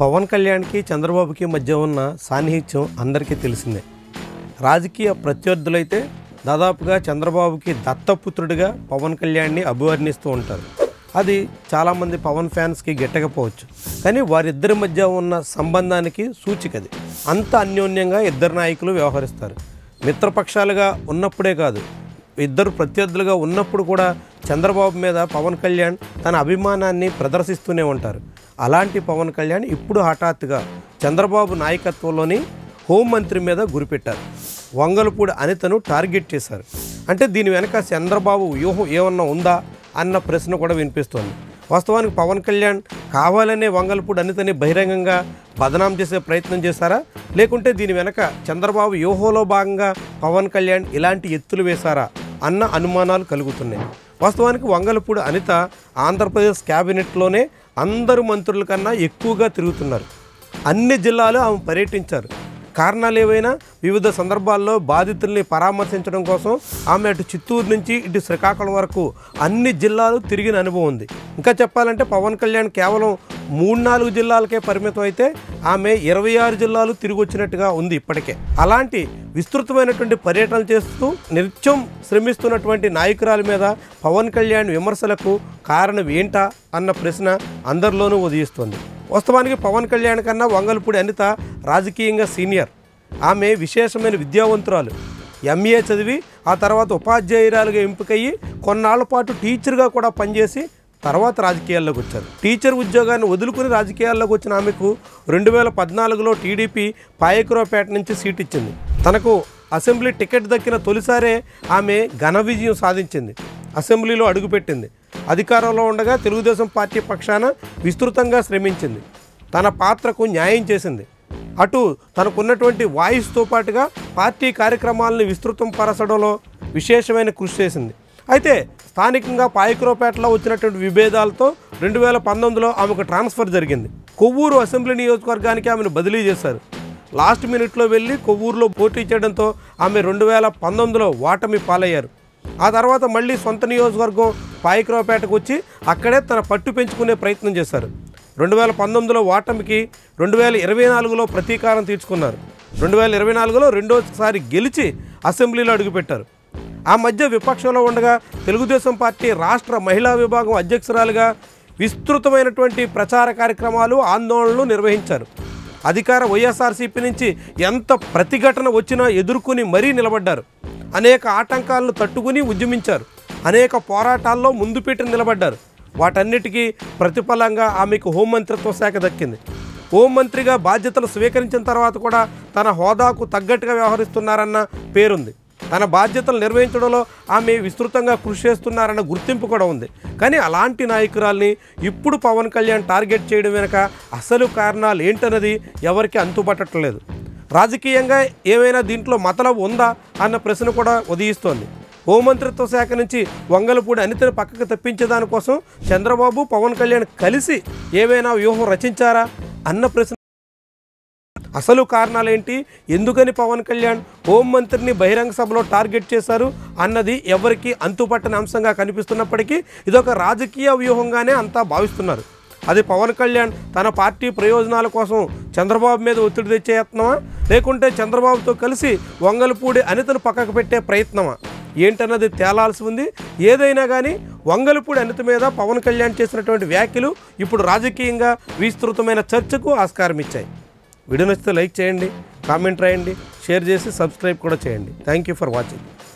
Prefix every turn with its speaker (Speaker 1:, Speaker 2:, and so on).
Speaker 1: పవన్ కళ్యాణ్కి చంద్రబాబుకి మధ్య ఉన్న సాన్నిహిత్యం అందరికీ తెలిసిందే రాజకీయ ప్రత్యర్థులైతే దాదాపుగా చంద్రబాబుకి దత్తపుత్రుడిగా పవన్ కళ్యాణ్ని అభివర్ణిస్తూ ఉంటారు అది చాలామంది పవన్ ఫ్యాన్స్కి గిట్టకపోవచ్చు కానీ వారిద్దరి మధ్య ఉన్న సంబంధానికి సూచికది అంత అన్యోన్యంగా ఇద్దరు నాయకులు వ్యవహరిస్తారు మిత్రపక్షాలుగా ఉన్నప్పుడే కాదు ఇద్దరు ప్రత్యర్థులుగా ఉన్నప్పుడు కూడా చంద్రబాబు మీద పవన్ కళ్యాణ్ తన అభిమానాన్ని ప్రదర్శిస్తూనే ఉంటారు అలాంటి పవన్ కళ్యాణ్ ఇప్పుడు హఠాత్తుగా చంద్రబాబు నాయకత్వంలోని హోంమంత్రి మీద గురిపెట్టారు వంగలపూడి అనితను టార్గెట్ చేశారు అంటే దీని వెనక చంద్రబాబు వ్యూహం ఏమన్నా ఉందా అన్న ప్రశ్న కూడా వినిపిస్తోంది వాస్తవానికి పవన్ కళ్యాణ్ కావాలనే వంగలపూడి అనితని బహిరంగంగా బదనాం చేసే ప్రయత్నం చేశారా లేకుంటే దీని వెనక చంద్రబాబు వ్యూహంలో భాగంగా పవన్ కళ్యాణ్ ఇలాంటి ఎత్తులు వేశారా అన్న అనుమానాలు కలుగుతున్నాయి వాస్తవానికి వంగలపూడి అనిత ఆంధ్రప్రదేశ్ క్యాబినెట్లోనే అందరు మంత్రుల కన్నా ఎక్కువగా తిరుగుతున్నారు అన్ని జిల్లాలు ఆమె పర్యటించారు కారణాలు ఏవైనా వివిధ సందర్భాల్లో బాధితుల్ని పరామర్శించడం కోసం ఆమె అటు చిత్తూరు నుంచి ఇటు శ్రీకాకుళం వరకు అన్ని జిల్లాలు తిరిగిన అనుభవం ఉంది ఇంకా చెప్పాలంటే పవన్ కళ్యాణ్ కేవలం మూడు నాలుగు జిల్లాలకే పరిమితం అయితే ఆమె ఇరవై ఆరు జిల్లాలు తిరిగి వచ్చినట్టుగా ఉంది ఇప్పటికే అలాంటి విస్తృతమైనటువంటి పర్యటనలు చేస్తూ నిత్యం శ్రమిస్తున్నటువంటి నాయకురాల మీద పవన్ కళ్యాణ్ విమర్శలకు కారణం ఏంటా అన్న ప్రశ్న అందరిలోనూ ఉదయిస్తుంది వాస్తవానికి పవన్ కళ్యాణ్ కన్నా వంగలపూడి అనిత రాజకీయంగా సీనియర్ ఆమె విశేషమైన విద్యావంతురాలు ఎంఏ చదివి ఆ తర్వాత ఉపాధ్యాయురాలుగా ఎంపికయ్యి కొన్నాళ్ల పాటు టీచర్గా కూడా పనిచేసి తర్వాత రాజకీయాల్లోకి వచ్చారు టీచర్ ఉద్యోగాన్ని వదులుకుని రాజకీయాల్లోకి వచ్చిన ఆమెకు రెండు వేల పద్నాలుగులో టీడీపీ పాయకురావుపేట నుంచి సీట్ ఇచ్చింది తనకు అసెంబ్లీ టికెట్ దక్కిన తొలిసారే ఆమె ఘన విజయం సాధించింది అసెంబ్లీలో అడుగుపెట్టింది అధికారంలో ఉండగా తెలుగుదేశం పార్టీ పక్షాన విస్తృతంగా శ్రమించింది తన పాత్రకు న్యాయం చేసింది అటు తనకున్నటువంటి వాయిస్తో పాటుగా పార్టీ కార్యక్రమాలను విస్తృతం పరచడంలో విశేషమైన కృషి చేసింది అయితే స్థానికంగా పాయకురావుపేటలో వచ్చినటువంటి విభేదాలతో రెండు వేల పంతొమ్మిదిలో ఆమెకు ట్రాన్స్ఫర్ జరిగింది కొవ్వూరు అసెంబ్లీ నియోజకవర్గానికి ఆమెను బదిలీ చేశారు లాస్ట్ మినిట్లో వెళ్ళి కొవ్వూరులో పోటీ చేయడంతో ఆమె రెండు వేల పంతొమ్మిదిలో ఓటమి పాలయ్యారు ఆ తర్వాత మళ్ళీ సొంత నియోజకవర్గం పాయకరావుపేటకు వచ్చి అక్కడే తన పట్టు పెంచుకునే ప్రయత్నం చేశారు రెండు వేల పంతొమ్మిదిలో ఓటమికి రెండు వేల ఇరవై నాలుగులో ప్రతీకారం తీర్చుకున్నారు రెండు వేల ఇరవై నాలుగులో రెండోసారి గెలిచి అసెంబ్లీలో అడుగుపెట్టారు ఆ మధ్య విపక్షంలో ఉండగా తెలుగుదేశం పార్టీ రాష్ట్ర మహిళా విభాగం అధ్యక్షురాలుగా విస్తృతమైనటువంటి ప్రచార కార్యక్రమాలు ఆందోళనలు నిర్వహించారు అధికార వైఎస్ఆర్సీపీ నుంచి ఎంత ప్రతిఘటన వచ్చినా ఎదుర్కొని మరీ నిలబడ్డారు అనేక ఆటంకాలను తట్టుకుని ఉద్యమించారు అనేక పోరాటాల్లో ముందు పెట్టి నిలబడ్డారు వాటన్నిటికీ ప్రతిఫలంగా ఆమెకు హోంమంత్రిత్వ శాఖ దక్కింది హోంమంత్రిగా బాధ్యతలు స్వీకరించిన తర్వాత కూడా తన హోదాకు తగ్గట్టుగా వ్యవహరిస్తున్నారన్న పేరుంది తన బాధ్యతలు నిర్వహించడంలో ఆమె విస్తృతంగా కృషి చేస్తున్నారన్న గుర్తింపు కూడా ఉంది కానీ అలాంటి నాయకురాల్ని ఇప్పుడు పవన్ కళ్యాణ్ టార్గెట్ చేయడం వెనుక అసలు కారణాలు ఏంటన్నది ఎవరికి అంతుపట్టట్లేదు రాజకీయంగా ఏమైనా దీంట్లో మతలబు ఉందా అన్న ప్రశ్న కూడా ఉదయిస్తోంది హోంమంత్రిత్వ శాఖ నుంచి వంగలపూడి అనితని పక్కకు తప్పించేదానికోసం చంద్రబాబు పవన్ కళ్యాణ్ కలిసి ఏమైనా వ్యూహం రచించారా అన్న ప్రశ్న అసలు కారణాలేంటి ఎందుకని పవన్ కళ్యాణ్ హోంమంత్రిని బహిరంగ సభలో టార్గెట్ చేశారు అన్నది ఎవరికి అంతుపట్టని అంశంగా కనిపిస్తున్నప్పటికీ ఇదొక రాజకీయ వ్యూహంగానే అంతా భావిస్తున్నారు అది పవన్ కళ్యాణ్ తన పార్టీ ప్రయోజనాల కోసం చంద్రబాబు మీద ఒత్తిడి తెచ్చే యత్నమా లేకుంటే చంద్రబాబుతో కలిసి వంగలపూడి అనితను పక్కకు పెట్టే ప్రయత్నమా ఏంటన్నది తేలాల్సి ఉంది ఏదైనా కానీ వంగలపూడి అనిత మీద పవన్ కళ్యాణ్ చేసినటువంటి వ్యాఖ్యలు ఇప్పుడు రాజకీయంగా విస్తృతమైన చర్చకు ఆస్కారం ఇచ్చాయి వీడియో నచ్చితే లైక్ చేయండి కామెంట్ రాయండి షేర్ చేసి సబ్స్క్రైబ్ కూడా చేయండి థ్యాంక్ యూ ఫర్ వాచింగ్